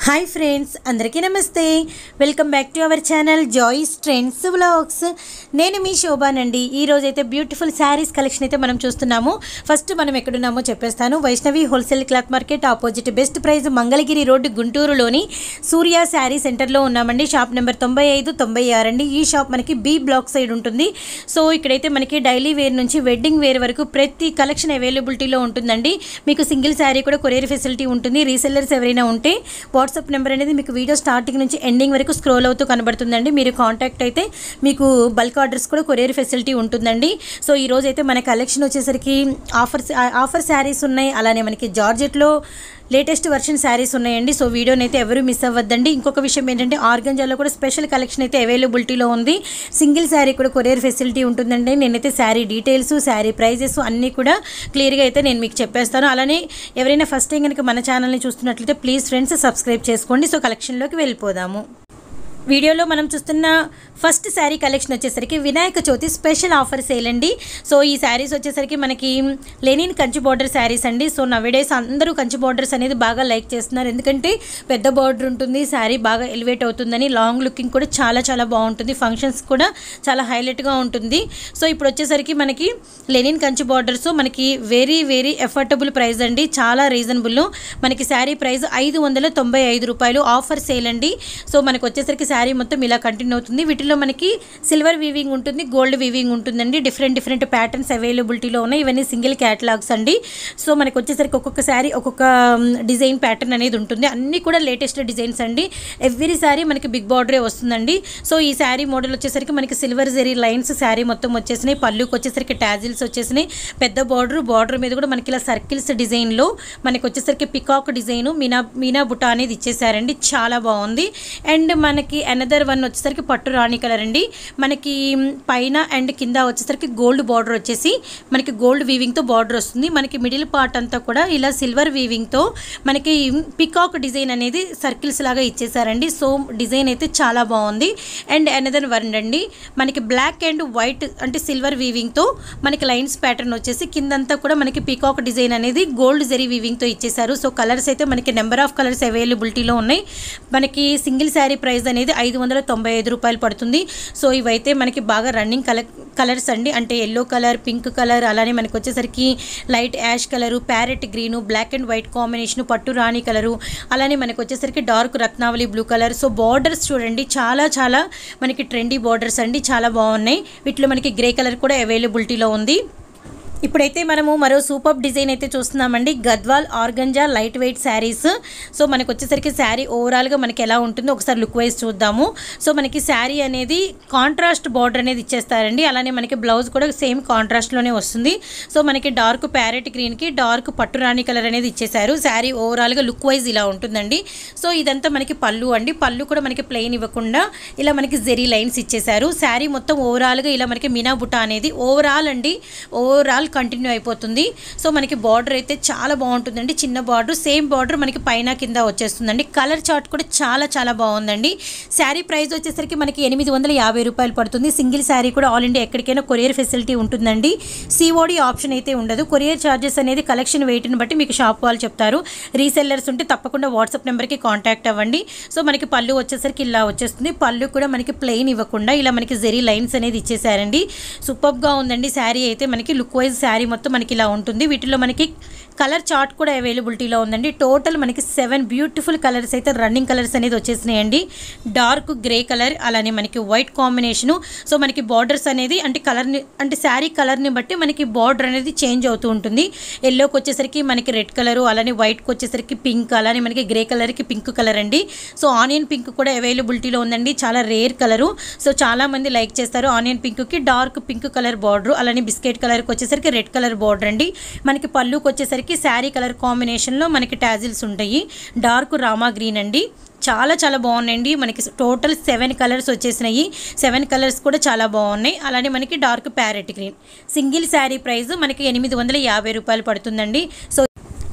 hi friends అందరికీ నమస్తే welcome back to our channel Joy's trends vlogs నేను మీ శోభానండి ఈ రోజు అయితే బ్యూటిఫుల్ శారీస్ కలెక్షన్ అయితే మనం చూస్తున్నాము ఫస్ట్ మనం ఎక్కడున్నామో చెప్పేస్తాను Vaishnavi wholesale cloth market opposite best price Mangalagiri road గుంటూరులోని సూర్య శారీ సెంటర్లో ఉన్నామండి షాప్ నెంబర్ తొంభై ఐదు తొంభై ఆరు అండి ఈ షాప్ మనకి బి బ్లాక్ సైడ్ ఉంటుంది సో ఇక్కడైతే మనకి డైలీ వేర్ నుంచి వెడ్డింగ్ వేర్ వరకు ప్రతి కలెక్షన్ అవైలబిలిటీలో ఉంటుందండి మీకు సింగిల్ శారీ కూడా కొరియర్ ఫెసిలిటీ ఉంటుంది రీసెల్లర్స్ ఎవరైనా ఉంటే వాట్సాప్ నెంబర్ అనేది మీకు వీడియో స్టార్టింగ్ నుంచి ఎండింగ్ వరకు స్క్రోల్ అవుతూ కనబడుతుందండి మీరు కాంటాక్ట్ అయితే మీకు బల్క్ ఆర్డర్స్ కూడా కొరియర్ ఫెసిలిటీ ఉంటుందండి సో ఈ రోజు అయితే మన కలెక్షన్ వచ్చేసరికి ఆఫర్స్ ఆఫర్ శారీస్ ఉన్నాయి అలానే మనకి జార్జెట్లో లేటెస్ట్ వర్షన్ శారీస్ ఉన్నాయండి సో వీడియోని అయితే ఎవరు మిస్ అవ్వద్దండి ఇంకొక విషయం ఏంటంటే ఆర్గంజాలో కూడా స్పెషల్ కలెక్షన్ అయితే అవైలబిలిటీలో ఉంది సింగిల్ శారీ కూడా కొరియర్ ఫెసిలిటీ ఉంటుందండి నేనైతే శారీ డీటెయిల్స్ శారీ ప్రైజెస్ అన్నీ కూడా క్లియర్గా అయితే నేను మీకు చెప్పేస్తాను అలానే ఎవరైనా ఫస్ట్ టైం కనుక మన ఛానల్ని చూస్తున్నట్లయితే ప్లీజ్ ఫ్రెండ్స్ సబ్స్క్రైబ్ చేసుకోండి సో కలెక్షన్లోకి వెళ్ళిపోదాము వీడియోలో మనం చూస్తున్న ఫస్ట్ శారీ కలెక్షన్ వచ్చేసరికి Vinayaka Chavithi special offer sale అండి సో ఈ శారీస్ వచ్చేసరికి మనకి లెనిన్ కంచి బార్డర్ శారీస్ అండి సో నవేడేస్ అందరూ కంచి బార్డర్స్ అనేది బాగా లైక్ చేస్తున్నారు ఎందుకంటే పెద్ద బార్డర్ ఉంటుంది శారీ బాగా ఎలివేట్ అవుతుందని లాంగ్ లుకింగ్ కూడా చాలా చాలా బాగుంటుంది ఫంక్షన్స్ కూడా చాలా హైలైట్గా ఉంటుంది సో ఇప్పుడు వచ్చేసరికి మనకి లెనిన్ కంచి బార్డర్స్ మనకి వెరీ వెరీ ఎఫర్టబుల్ ప్రైస్ అండి చాలా రీజనబుల్ మనకి శారీ ప్రైస్ ఐదు వందల తొంభై ఐదు రూపాయలు ఆఫర్ సేల్ అండి సో మనకు వచ్చేసరికి శారీ మొత్తం ఇలా కంటిన్యూ అవుతుంది వీటిలో మనకి సిల్వర్ వీవింగ్ ఉంటుంది గోల్డ్ వీవింగ్ ఉంటుందండి డిఫరెంట్ డిఫరెంట్ ప్యాటర్న్స్ అవైలబిలిటీలో ఉన్నాయి ఇవన్నీ సింగిల్ క్యాటలాగ్స్ అండి సో మనకి వచ్చేసరికి ఒక్కొక్క శారీ ఒక్కొక్క డిజైన్ ప్యాటర్న్ అనేది ఉంటుంది అన్నీ కూడా లేటెస్ట్ డిజైన్స్ అండి ఎవ్రీ శారీ మనకి బిగ్ బార్డరే వస్తుందండి సో ఈ శారీ మోడల్ వచ్చేసరికి మనకి సిల్వర్ జెరీ లైన్స్ శారీ మొత్తం వచ్చేసినాయి పళ్ళుకి వచ్చేసరికి టాజిల్స్ వచ్చేసినాయి పెద్ద బార్డర్ బార్డర్ మీద కూడా మనకి ఇలా సర్కిల్స్ డిజైన్లో మనకి వచ్చేసరికి పికాక్ డిజైన్ మీనా మీనా బుటా అనేది ఇచ్చేసారండి చాలా బాగుంది అండ్ మనకి అనదర్ వన్ వచ్చేసరికి పట్టు రాణి కలర్ అండి మనకి పైన అండ్ కింద వచ్చేసరికి గోల్డ్ బార్డర్ వచ్చేసి మనకి గోల్డ్ వీవింగ్తో బార్డర్ వస్తుంది మనకి మిడిల్ పార్ట్ అంతా కూడా ఇలా సిల్వర్ వీవింగ్తో మనకి పికాక్ డిజైన్ అనేది సర్కిల్స్ లాగా ఇచ్చేసారండి సో డిజైన్ అయితే చాలా బాగుంది అండ్ అనదర్ వన్ అండి మనకి బ్లాక్ అండ్ వైట్ అంటే సిల్వర్ వీవింగ్తో మనకి లైన్స్ ప్యాటర్న్ వచ్చేసి కిందంతా కూడా మనకి పికాక్ డిజైన్ అనేది గోల్డ్ జెరీ వీవింగ్తో ఇచ్చేసారు సో కలర్స్ అయితే మనకి నెంబర్ ఆఫ్ కలర్స్ అవైలబిలిటీలో ఉన్నాయి మనకి సింగిల్ శారీ ప్రైస్ అనేది ఐదు వందల తొంభై ఐదు రూపాయలు పడుతుంది సో ఇవైతే మనకి బాగా రన్నింగ్ కలర్ కలర్స్ అండి అంటే ఎల్లో కలర్ పింక్ కలర్ అలానే మనకి వచ్చేసరికి light ash colour parrot green black and white combination పట్టు రాణి కలరు అలానే మనకి వచ్చేసరికి డార్క్ రత్నావళి బ్లూ కలర్ సో బార్డర్స్ చూడండి చాలా చాలా మనకి ట్రెండీ బార్డర్స్ అండి చాలా బాగున్నాయి వీటిలో మనకి గ్రే కలర్ కూడా అవైలబిలిటీలో ఉంది ఇప్పుడైతే మనము మరో సూపర్ డిజైన్ అయితే చూస్తున్నామండి Gadwal organza light weight sarees so మనకు వచ్చేసరికి శారీ ఓవరాల్గా మనకి ఎలా ఉంటుందో ఒకసారి లుక్ వైజ్ చూద్దాము సో మనకి శారీ అనేది కాంట్రాస్ట్ బార్డర్ అనేది ఇచ్చేస్తారండి అలానే మనకి బ్లౌజ్ కూడా సేమ్ కాంట్రాస్ట్లోనే వస్తుంది సో మనకి డార్క్ ప్యారెట్ గ్రీన్కి డార్క్ పట్టు రాణి కలర్ అనేది ఇచ్చేసారు శారీ ఓవరాల్గా లుక్ వైజ్ ఇలా ఉంటుందండి సో ఇదంతా మనకి పళ్ళు అండి పళ్ళు కూడా మనకి ప్లెయిన్ ఇవ్వకుండా ఇలా మనకి జెరీ లైన్స్ ఇచ్చేసారు శారీ మొత్తం ఓవరాల్గా ఇలా మనకి మీనా బుట్ట అనేది ఓవరాల్ అండి ఓవరాల్ కంటిన్యూ అయిపోతుంది సో మనకి బార్డర్ అయితే చాలా బాగుంటుందండి చిన్న బార్డర్ సేమ్ బార్డర్ మనకి పైన కింద వచ్చేస్తుందండి కలర్ చార్ట్ కూడా చాలా చాలా బాగుందండి శారీ ప్రైస్ వచ్చేసరికి మనకి ఎనిమిది వందల యాభై రూపాయలు పడుతుంది సింగిల్ శారీ కూడా ఆల్ ఇండియా ఎక్కడికైనా కొరియర్ ఫెసిలిటీ ఉంటుందండి సిఓడి ఆప్షన్ అయితే ఉండదు కొరియర్ ఛార్జెస్ అనేది కలెక్షన్ వెయిట్ని బట్టి మీకు షాప్ వాళ్ళు చెప్తారు రీసెల్లర్స్ ఉంటే తప్పకుండా వాట్సాప్ నెంబర్కి కాంటాక్ట్ అవ్వండి సో మనకి పళ్ళు వచ్చేసరికి ఇలా వచ్చేస్తుంది పళ్ళు కూడా మనకి ప్లెయిన్ ఇవ్వకుండా ఇలా మనకి జెరీ లైన్స్ అనేది ఇచ్చేసారండి సూపర్గా ఉందండి శారీ అయితే మనకి లుక్ వైజ్ శారీ మొత్తం మనకి ఇలా ఉంటుంది వీటిలో మనకి కలర్ చార్ట్ కూడా అవైలబిలిటీలో ఉందండి టోటల్ మనకి సెవెన్ బ్యూటిఫుల్ కలర్స్ అయితే రన్నింగ్ కలర్స్ అనేది వచ్చేసినాయండి డార్క్ గ్రే కలర్ అలానే మనకి వైట్ కాంబినేషను సో మనకి బార్డర్స్ అనేది అంటే కలర్ని అంటే శారీ కలర్ని బట్టి మనకి బార్డర్ అనేది చేంజ్ అవుతూ ఉంటుంది ఎల్లోకి వచ్చేసరికి మనకి రెడ్ కలరు అలానే వైట్కి వచ్చేసరికి పింక్ అలానే మనకి గ్రే కలర్కి పింక్ కలర్ అండి సో ఆనియన్ పింక్ కూడా అవైలబిలిటీలో ఉందండి చాలా రేర్ కలరు సో చాలామంది లైక్ చేస్తారు ఆనియన్ పింక్కి డార్క్ పింక్ కలర్ బార్డర్ అలానే బిస్కెట్ కలర్కి వచ్చేసరికి రెడ్ కలర్ బార్డర్ అండి మనకి పళ్ళుకి వచ్చేసరికి శారీ కలర్ కాంబినేషన్లో మనకి టాజిల్స్ ఉంటాయి డార్క్ రామా గ్రీన్ అండి చాలా చాలా బాగున్నాయండి మనకి టోటల్ సెవెన్ కలర్స్ వచ్చేసినాయి సెవెన్ కలర్స్ కూడా చాలా బాగున్నాయి అలానే మనకి dark parrot green single saree price మనకి ఎనిమిది వందల యాభై రూపాయలు పడుతుందండి సో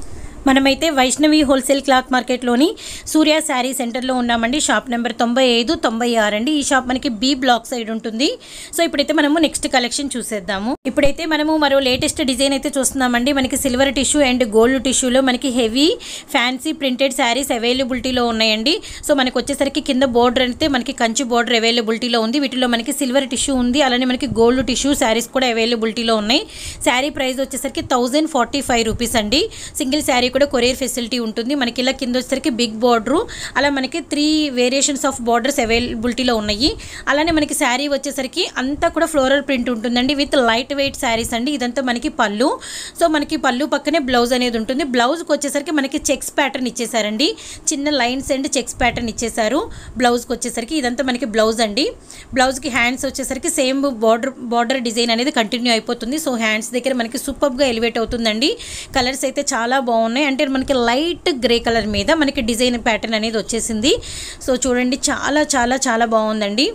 మనమైతే వైష్ణవి హోల్సేల్ క్లాత్ మార్కెట్లోని సూర్య శారీ సెంటర్లో ఉన్నామండి షాప్ నెంబర్ తొంభై ఐదు తొంభై ఆరు అండి ఈ షాప్ మనకి బి బ్లాక్ సైడ్ ఉంటుంది సో ఇప్పుడైతే మనము నెక్స్ట్ కలెక్షన్ చూసేద్దాము ఇప్పుడైతే మనము మరో లేటెస్ట్ డిజైన్ అయితే చూస్తున్నామండి మనకి సిల్వర్ టిష్యూ అండ్ గోల్డ్ టిష్యూలో మనకి హెవీ ఫ్యాన్సీ ప్రింటెడ్ శారీస్ అవైలబిలిటీలో ఉన్నాయండి సో మనకి వచ్చేసరికి కింద బోర్డర్ అయితే మనకి కంచి బోర్డర్ అవైలబిలిటీలో ఉంది వీటిలో మనకి సిల్వర్ టిష్యూ ఉంది అలానే మనకి గోల్డ్ టిష్యూ శారీస్ కూడా అవైలబిలిటీలో ఉన్నాయి శారీ ప్రైస్ వచ్చేసరికి థౌజండ్ ఫార్టీ ఫైవ్ రూపీస్ అండి సింగిల్ శారీ కూడా కొరియర్ ఫెసిలిటీ ఉంటుంది మనకి ఇలా కింద వచ్చేసరికి బిగ్ బార్డర్ అలా మనకి త్రీ వేరియేషన్స్ ఆఫ్ బార్డర్స్ అవైలబిలిటీలో ఉన్నాయి అలానే మనకి శారీ వచ్చేసరికి అంతా కూడా ఫ్లోరల్ ప్రింట్ ఉంటుందండి విత్ లైట్ వెయిట్ శారీస్ అండి ఇదంతా మనకి పళ్ళు సో మనకి పళ్ళు పక్కనే బ్లౌజ్ అనేది ఉంటుంది బ్లౌజ్కి వచ్చేసరికి మనకి చెక్స్ ప్యాటర్న్ ఇచ్చేసారండి చిన్న లైన్స్ అండ్ చెక్స్ ప్యాటర్న్ ఇచ్చేసారు బ్లౌజ్కి వచ్చేసరికి ఇదంతా మనకి బ్లౌజ్ అండి బ్లౌజ్కి హ్యాండ్స్ వచ్చేసరికి సేమ్ బార్డర్ బార్డర్ డిజైన్ అనేది కంటిన్యూ అయిపోతుంది సో హ్యాండ్స్ దగ్గర మనకి సూపర్గా ఎలివేట్ అవుతుందండి కలర్స్ అయితే చాలా బాగున్నాయి అంటే మనకి లైట్ గ్రే కలర్ మీద మనకి డిజైన్ ప్యాటర్న్ అనేది వచ్చేసింది సో చూడండి చాలా చాలా చాలా బాగుందండి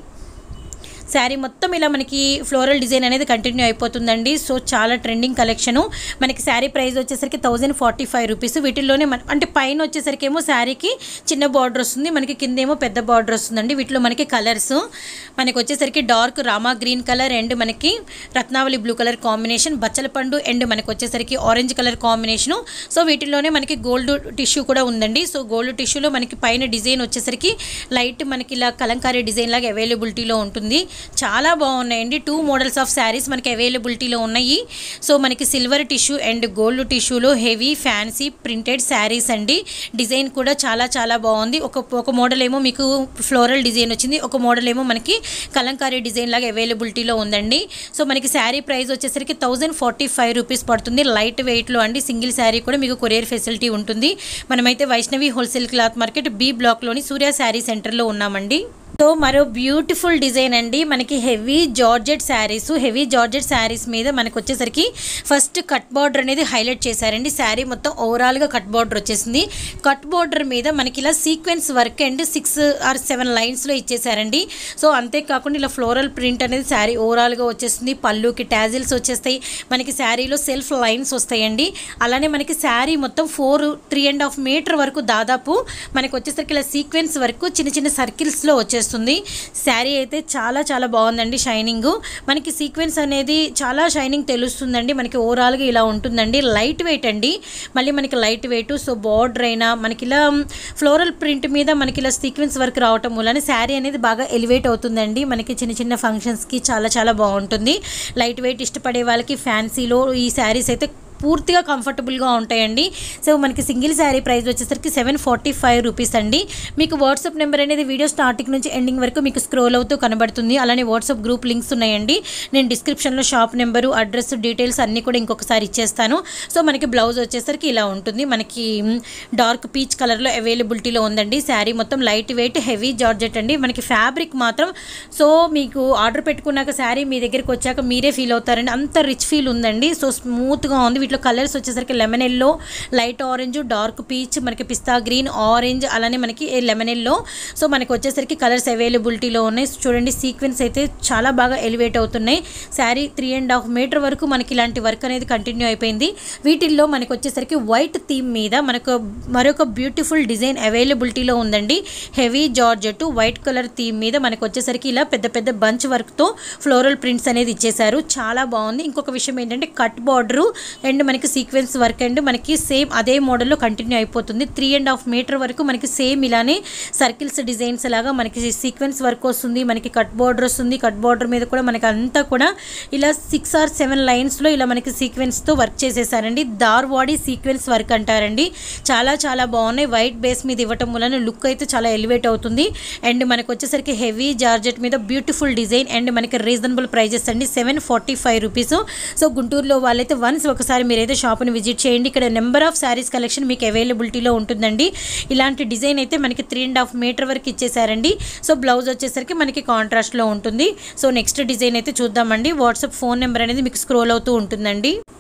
శారీ మొత్తం ఇలా మనకి ఫ్లోరల్ డిజైన్ అనేది కంటిన్యూ అయిపోతుందండి సో చాలా ట్రెండింగ్ కలెక్షను మనకి శారీ ప్రైస్ వచ్చేసరికి థౌజండ్ ఫార్టీ ఫైవ్ రూపీస్ వీటిల్లోనే మన అంటే పైన వచ్చేసరికి ఏమో శారీకి చిన్న బార్డర్ వస్తుంది మనకి కింద ఏమో పెద్ద బార్డర్ వస్తుందండి వీటిలో మనకి కలర్స్ మనకి వచ్చేసరికి dark Rama green colour and మనకి రత్నావళి బ్లూ కలర్ కాంబినేషన్ బచ్చల పండు అండ్ మనకి వచ్చేసరికి ఆరెంజ్ కలర్ కాంబినేషను సో వీటిలోనే మనకి గోల్డ్ టిష్యూ కూడా ఉందండి సో గోల్డ్ టిష్యూలో మనకి పైన డిజైన్ వచ్చేసరికి లైట్ మనకి ఇలా కలంకారీ డిజైన్ లాగా అవైలబిలిటీలో ఉంటుంది చాలా బాగున్నాయండి టూ మోడల్స్ ఆఫ్ శారీస్ మనకి అవైలబిలిటీలో ఉన్నాయి సో మనకి సిల్వర్ టిష్యూ అండ్ గోల్డ్ టిష్యూలో హెవీ ఫ్యాన్సీ ప్రింటెడ్ శారీస్ అండి డిజైన్ కూడా చాలా చాలా బాగుంది ఒక ఒక మోడల్ ఏమో మీకు ఫ్లోరల్ డిజైన్ వచ్చింది ఒక మోడల్ ఏమో మనకి కలంకారీ డిజైన్ లాగా అవైలబిలిటీలో ఉందండి సో మనకి శారీ ప్రైస్ వచ్చేసరికి థౌజండ్ ఫార్టీ ఫైవ్ రూపీస్ పడుతుంది లైట్ వెయిట్లో అండి సింగిల్ శారీ కూడా మీకు కొరియర్ ఫెసిలిటీ ఉంటుంది మనమైతే Vaishnavi wholesale cloth market B బ్లాక్లోని సూర్య శారీ సెంటర్లో ఉన్నామండి సో మరో బ్యూటిఫుల్ డిజైన్ అండి మనకి heavy georgette sarees heavy georgette sarees మీద మనకు వచ్చేసరికి ఫస్ట్ కట్ బార్డర్ అనేది హైలైట్ చేశారండి శారీ మొత్తం ఓవరాల్గా కట్ బార్డర్ వచ్చేసింది కట్ బార్డర్ మీద మనకి ఇలా sequence work and six or seven లైన్స్లో ఇచ్చేసారండి సో అంతేకాకుండా ఇలా ఫ్లోరల్ ప్రింట్ అనేది శారీ ఓవరాల్గా వచ్చేస్తుంది పళ్ళుకి ట్యాజిల్స్ వచ్చేస్తాయి మనకి శారీలో సెల్ఫ్ లైన్స్ వస్తాయండి అలానే మనకి శారీ మొత్తం four three and half metre వరకు దాదాపు మనకి వచ్చేసరికి ఇలా సీక్వెన్స్ వరకు చిన్న చిన్న సర్కిల్స్లో వచ్చేస్తుంది శారీ అయితే చాలా చాలా బాగుందండి షైనింగ్ మనకి సీక్వెన్స్ అనేది చాలా షైనింగ్ తెలుస్తుందండి మనకి ఓవరాల్గా ఇలా ఉంటుందండి లైట్ వెయిట్ అండి మళ్ళీ మనకి లైట్ వెయిట్ సో బార్డర్ అయినా మనకి ఇలా ఫ్లోరల్ ప్రింట్ మీద మనకి ఇలా సీక్వెన్స్ వర్క్ రావటం వలన శారీ అనేది బాగా ఎలివేట్ అవుతుందండి మనకి చిన్న చిన్న ఫంక్షన్స్కి చాలా చాలా బాగుంటుంది లైట్ వెయిట్ ఇష్టపడే వాళ్ళకి ఫ్యాన్సీలో ఈ శారీస్ అయితే పూర్తిగా కంఫర్టబుల్గా ఉంటాయండి సో మనకి సింగిల్ శారీ ప్రైస్ వచ్చేసరికి సెవెన్ ఫార్టీ ఫైవ్ రూపీస్ అండి మీకు వాట్సాప్ నెంబర్ అనేది వీడియో స్టార్టింగ్ నుంచి ఎండింగ్ వరకు మీకు స్క్రోల్ అవుతూ కనబడుతుంది అలానే వాట్సాప్ గ్రూప్ లింక్స్ ఉన్నాయండి నేను డిస్క్రిప్షన్లో షాప్ నెంబరు అడ్రస్ డీటెయిల్స్ అన్నీ కూడా ఇంకొకసారి ఇచ్చేస్తాను సో మనకి బ్లౌజ్ వచ్చేసరికి ఇలా ఉంటుంది మనకి డార్క్ పీచ్ కలర్లో అవైలబిలిటీలో ఉందండి శారీ మొత్తం లైట్ వెయిట్ హెవీ జార్జెట్ అండి మనకి ఫ్యాబ్రిక్ మాత్రం సో మీకు ఆర్డర్ పెట్టుకున్నాక శారీ మీ దగ్గరికి వచ్చాక మీరే ఫీల్ అవుతారండి అంత రిచ్ ఫీల్ ఉందండి సో స్మూత్గా ఉంది వీటిలో కలర్స్ వచ్చేసరికి lemon yellow light orange dark peach మనకి పిస్తా గ్రీన్ ఆరెంజ్ అలానే మనకి లెమన్ ఎల్లో సో మనకి వచ్చేసరికి కలర్స్ అవైలబిలిటీలో ఉన్నాయి చూడండి సీక్వెన్స్ అయితే చాలా బాగా ఎలివేట్ అవుతున్నాయి sari three and half metre వరకు మనకి ఇలాంటి వర్క్ అనేది కంటిన్యూ అయిపోయింది వీటిల్లో మనకి వచ్చేసరికి వైట్ థీమ్ మీద మనకు మరొక బ్యూటిఫుల్ డిజైన్ అవైలబిలిటీలో ఉందండి heavy georgette white colour theme మీద మనకు వచ్చేసరికి ఇలా పెద్ద పెద్ద బంచ్ వర్క్తో ఫ్లోరల్ ప్రింట్స్ అనేది ఇచ్చేసారు చాలా బాగుంది ఇంకొక విషయం ఏంటంటే కట్ బార్డరు అండ్ మనకి సీక్వెన్స్ వర్క్ అండ్ మనకి సేమ్ అదే మోడల్లో కంటిన్యూ అయిపోతుంది త్రీ అండ్ హాఫ్ మీటర్ వరకు మనకి సేమ్ ఇలానే సర్కిల్స్ డిజైన్స్ లాగా మనకి సీక్వెన్స్ వర్క్ వస్తుంది మనకి కట్ బార్డర్ వస్తుంది కట్ బార్డర్ మీద కూడా మనకి అంతా కూడా ఇలా సిక్స్ ఆర్ సెవెన్ లైన్స్లో ఇలా మనకి సీక్వెన్స్తో వర్క్ చేసేసారండి దార్వాడి సీక్వెన్స్ వర్క్ అంటారండి చాలా చాలా బాగున్నాయి వైట్ బేస్ మీద ఇవ్వటం వలన లుక్ అయితే చాలా ఎలివేట్ అవుతుంది అండ్ మనకు వచ్చేసరికి హెవీ జార్జెట్ మీద బ్యూటిఫుల్ డిజైన్ అండ్ మనకి రీజనబుల్ ప్రైజెస్ అండి seven forty five rupees so గుంటూరులో వాళ్ళైతే వన్స్ ఒకసారి మీరైతే షాప్ని విజిట్ చేయండి ఇక్కడ నెంబర్ ఆఫ్ శారీస్ కలెక్షన్ మీకు అవైలబిలిటీలో ఉంటుందండి ఇలాంటి డిజైన్ అయితే మనకి త్రీ అండ్ హాఫ్ మీటర్ వరకు ఇచ్చేసారండి సో బ్లౌజ్ వచ్చేసరికి మనకి కాంట్రాస్ట్లో ఉంటుంది సో నెక్స్ట్ డిజైన్ అయితే చూద్దామండి వాట్సాప్ ఫోన్ నెంబర్ అనేది మీకు స్క్రోల్ అవుతూ ఉంటుందండి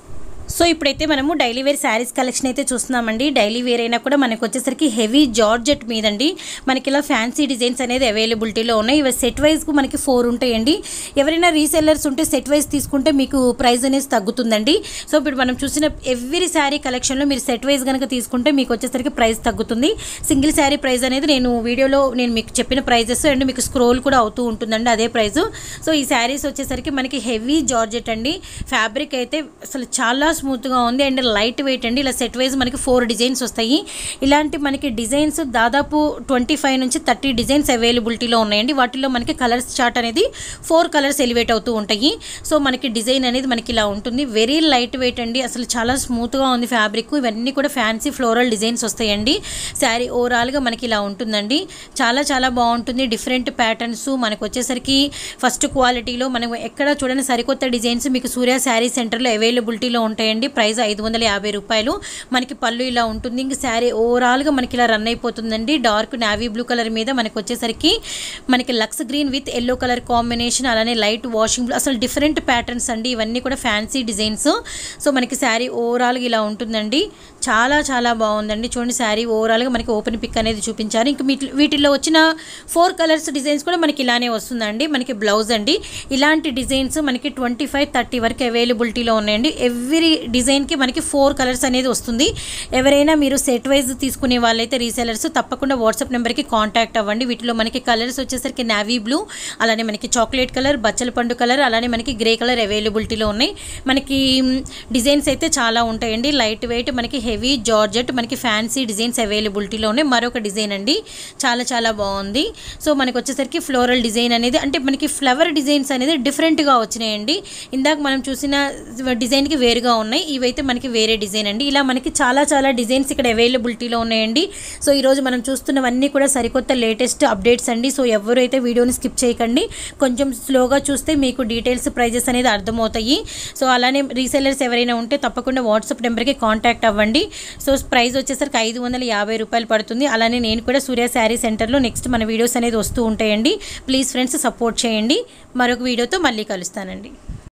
సో ఇప్పుడైతే మనము డైలీ వేర్ శారీస్ కలెక్షన్ అయితే చూస్తున్నామండి డైలీ వేర్ అయినా కూడా మనకు వచ్చేసరికి హెవీ జార్జెట్ మీదండి మనకి ఇలా ఫ్యాన్సీ డిజైన్స్ అనేది అవైలబిలిటీలో ఉన్నాయి ఇవి సెట్ వైజ్కు మనకి ఫోర్ ఉంటాయండి ఎవరైనా రీసెల్లర్స్ ఉంటే సెట్ వైజ్ తీసుకుంటే మీకు ప్రైస్ అనేది తగ్గుతుందండి సో ఇప్పుడు మనం చూసిన ఎవ్రీ శారీ కలెక్షన్లో మీరు సెట్ వైజ్ కనుక తీసుకుంటే మీకు వచ్చేసరికి ప్రైస్ తగ్గుతుంది సింగిల్ శారీ ప్రైస్ అనేది నేను వీడియోలో నేను మీకు చెప్పిన ప్రైజెస్ అండ్ మీకు స్క్రోల్ కూడా అవుతూ ఉంటుందండి అదే ప్రైస్ సో ఈ శారీస్ వచ్చేసరికి మనకి హెవీ జార్జెట్ అండి ఫ్యాబ్రిక్ అయితే అసలు చాలా స్మూత్గా ఉంది అండ్ లైట్ వెయిట్ అండి ఇలా సెట్ వైజ్ మనకి ఫోర్ డిజైన్స్ వస్తాయి ఇలాంటి మనకి డిజైన్స్ దాదాపు ట్వంటీ ఫైవ్ నుంచి థర్టీ డిజైన్స్ అవైలబిలిటీలో ఉన్నాయండి వాటిలో మనకి కలర్స్ చార్ట్ అనేది ఫోర్ కలర్స్ ఎలివేట్ అవుతూ ఉంటాయి సో మనకి డిజైన్ అనేది మనకి ఇలా ఉంటుంది వెరీ లైట్ వెయిట్ అండి అసలు చాలా స్మూత్గా ఉంది ఫ్యాబ్రిక్ ఇవన్నీ కూడా ఫ్యాన్సీ ఫ్లోరల్ డిజైన్స్ వస్తాయండి శారీ ఓవరాల్గా మనకి ఇలా ఉంటుందండి చాలా చాలా బాగుంటుంది డిఫరెంట్ ప్యాటర్న్స్ మనకు వచ్చేసరికి ఫస్ట్ క్వాలిటీలో మనం ఎక్కడ చూడని సరికొత్త డిజైన్స్ మీకు సూర్య శారీ సెంటర్లో అవైలబిలిటీలో ఉంటాయండి ప్రైస్ ఐదు వందల యాభై రూపాయలు మనకి పళ్ళు ఇలా ఉంటుంది ఇంక శారీ ఓవరాల్గా మనకి ఇలా రన్ అయిపోతుందండి డార్క్ నావీ బ్లూ కలర్ మీద మనకి వచ్చేసరికి మనకి lux green with yellow colour combination అలానే లైట్ వాషింగ్ బ్లూ అసలు డిఫరెంట్ ప్యాటర్న్స్ అండి ఇవన్నీ కూడా ఫ్యాన్సీ డిజైన్స్ సో మనకి శారీ ఓవరాల్గా ఇలా ఉంటుందండి చాలా చాలా బాగుందండి చూడండి శారీ ఓవరాల్గా మనకి ఓపెన్ పిక్ అనేది చూపించారు ఇంక వీటి- వీటిల్లో వచ్చిన ఫోర్ కలర్స్ డిజైన్స్ కూడా మనకి ఇలానే వస్తుందండి మనకి బ్లౌజ్ అండి ఇలాంటి డిజైన్స్ మనకి ట్వంటీ ఫైవ్ థర్టీ వరకు అవైలబిలిటీలో ఉన్నాయండి ఎవ్రీ డిజైన్కి మనకి ఫోర్ కలర్స్ అనేది వస్తుంది ఎవరైనా మీరు సెట్ వైజ్ తీసుకునే వాళ్ళైతే రీసెలర్స్ తప్పకుండా వాట్సాప్ నెంబర్కి కాంటాక్ట్ అవ్వండి వీటిలో మనకి కలర్స్ వచ్చేసరికి నావీ బ్లూ అలానే మనకి చాక్లెట్ కలర్ బచ్చల పండు కలర్ అలానే మనకి గ్రే కలర్ అవైలబిలిటీలో ఉన్నాయి మనకి డిజైన్స్ అయితే చాలా ఉంటాయండి లైట్ వెయిట్ మనకి హెవీ జార్జెట్ మనకి ఫ్యాన్సీ డిజైన్స్ అవైలబిలిటీలో ఉన్నాయి మరొక డిజైన్ అండి చాలా చాలా బాగుంది సో మనకి వచ్చేసరికి ఫ్లోరల్ డిజైన్ అనేది అంటే మనకి ఫ్లవర్ డిజైన్స్ అనేది డిఫరెంట్గా వచ్చినాయండి ఇందాక మనం చూసిన డిజైన్కి వేరుగా ఉన్నాయి ఇవైతే మనకి వేరే డిజైన్ అండి ఇలా మనకి చాలా చాలా డిజైన్స్ ఇక్కడ అవైలబిలిటీలో ఉన్నాయండి సో ఈరోజు మనం చూస్తున్నవన్నీ కూడా సరికొత్త లేటెస్ట్ అప్డేట్స్ అండి సో ఎవరైతే వీడియోని స్కిప్ చేయకండి కొంచెం స్లోగా చూస్తే మీకు డీటెయిల్స్ ప్రైజెస్ అనేది అర్థమవుతాయి సో అలానే రీసెలర్స్ ఎవరైనా ఉంటే తప్పకుండా వాట్సాప్ నెంబర్కి కాంటాక్ట్ అవ్వండి సో ప్రైస్ వచ్చేసరికి ఐదు వందల యాభై రూపాయలు పడుతుంది అలానే నేను కూడా సూర్య శారీ సెంటర్లో నెక్స్ట్ మన వీడియోస్ అనేది వస్తూ ఉంటాయండి ప్లీజ్ ఫ్రెండ్స్ సపోర్ట్ చేయండి మరొక వీడియోతో మళ్ళీ కలుస్తానండి